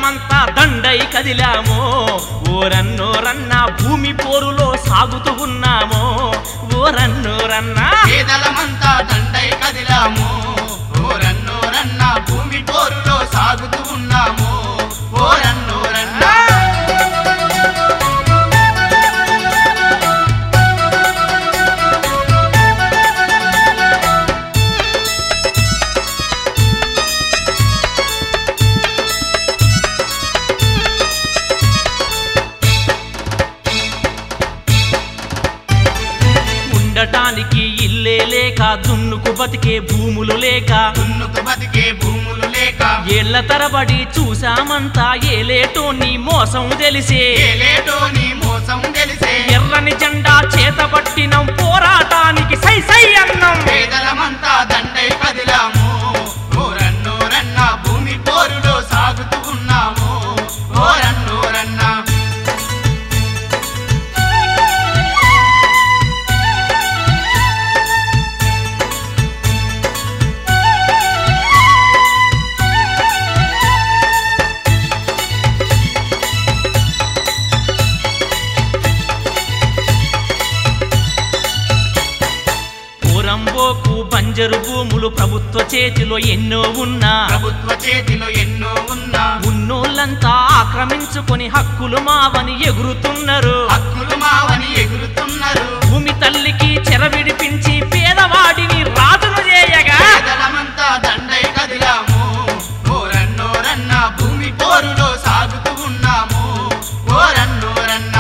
పేదలమంతా దండై కదిలామో ఓరన్నోరన్న భూమి పోరులో సాగుతూ ఉన్నామో ఓరన్నోరన్నా పేదలమంతా దండై కదిలాము ఓరన్నోరన్న భూమి పోరులో సాగుతూ ఉన్నాము ఓరన్నోరన్న ఉండటానికి ఇల్లే లేక దున్నుకు బతికే భూములు లేక దున్నుకు బతికే భూములు లేక ఏళ్ల తరబడి చూసామంతా ఏలేటో నీ మోసం తెలిసే ఏలేటో నీ మోసం తెలిసే ఎర్రని జెండా చేతబట్టినం పోరాటానికి సై సై అన్నం పేదలమంతా దండై కదిలాము ఓరన్నోరన్న భూమి పోరులో సాగుతూ ఉన్నాము ఓరన్నోరన్న పూరంబోకు బంజరు భూములు ప్రభుత్వ చేతిలో ఎన్నో ఉన్నా ప్రభుత్వ చేతిలో ఎన్నో ఉన్నా ఉన్నోళ్ళంతా ఆక్రమించుకొని హక్కులు మావని ఎగురుతున్నారు హక్కులు మావని ఎగురుతున్నారు భూమి తల్లికి చెర విడిపించి పేదవాడిని రాజును చేయగా పేదలమంతా దండై కదిలాము ఓరన్నోరన్న భూమి పోరులో సాగుతూ ఉన్నాము ఓరన్నోరన్న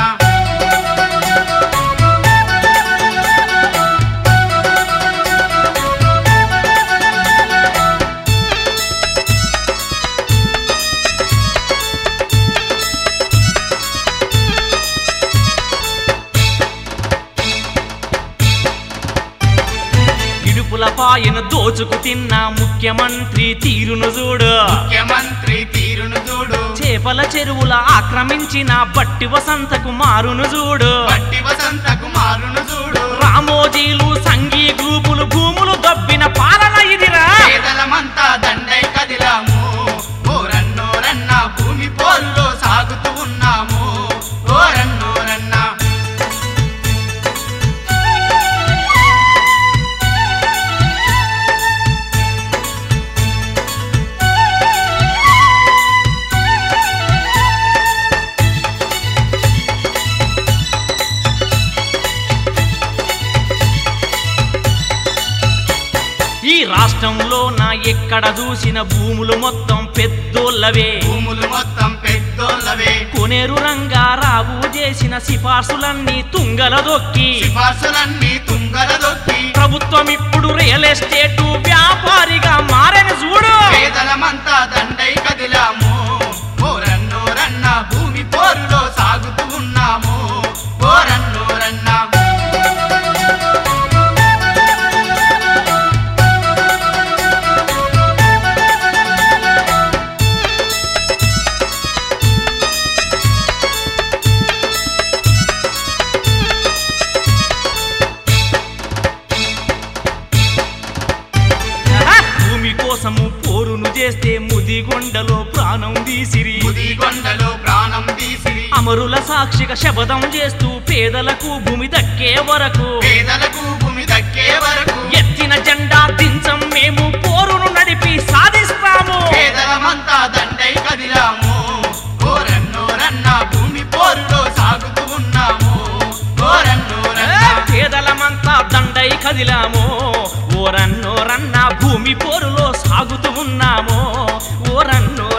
ఇడుపుల పాయన దోచుకు తిన్న ముఖ్యమంత్రి తీరును చూడు ముఖ్యమంత్రి తీరును చూడు చేపల చెరువుల ఆక్రమించిన బట్టి వసంతకు మారును చూడు బట్టి వసంత కుమారును చూడు రామోజీలు సంఘీ గ్రూపులు భూములు దబ్బిన పాలన ఇదిరా పేదలమంతా దండై కదిలాము ఓరన్నోరన్న భూమి పోరులో సాగుతూ ఉన్నాము ఓరన్నోరన్న ఈ రాష్ట్రంలో నా ఎక్కడ చూసిన భూములు మొత్తం పెద్దోళ్ళవే భూములు మొత్తం పెద్దోళ్ళవే కొనేరు రంగారావు చేసిన సిఫార్సులన్నీ తుంగల దొక్కి సిఫార్సులన్నీ తుంగల దొక్కి ప్రభుత్వం ఇప్పుడు రియల్ ఎస్టేట్ వ్యాపారిగా మారని చూడు పేదలమంతా దండై కదిలాము ఓరన్నోరన్న భూమి పోరులో సాగుతూ ఉన్నాము ఓరన్నోరన్న భూమి కోసము పోరును చేస్తే ముదిగొండలో ప్రాణం తీసిరి ముదిగొండలో ప్రాణం తీసిరి అమరుల సాక్షిగా శపథం చేస్తూ పేదలకు భూమి దక్కే వరకు పేదలకు భూమి దక్కే వరకు ఎత్తిన జెండా దించం మేము పోరును నడిపి సాధిస్తాము పేదలమంతా దండై కదిలాము ఓరన్నోరన్న భూమి పోరులో సాగుతూ ఉన్నాము ఓరన్నోరన్న పేదలమంతా దండై కదిలామో ఓరన్నోరన్న భూమి పోరులో సాగుతూ ఉన్నామో ఓరన్నో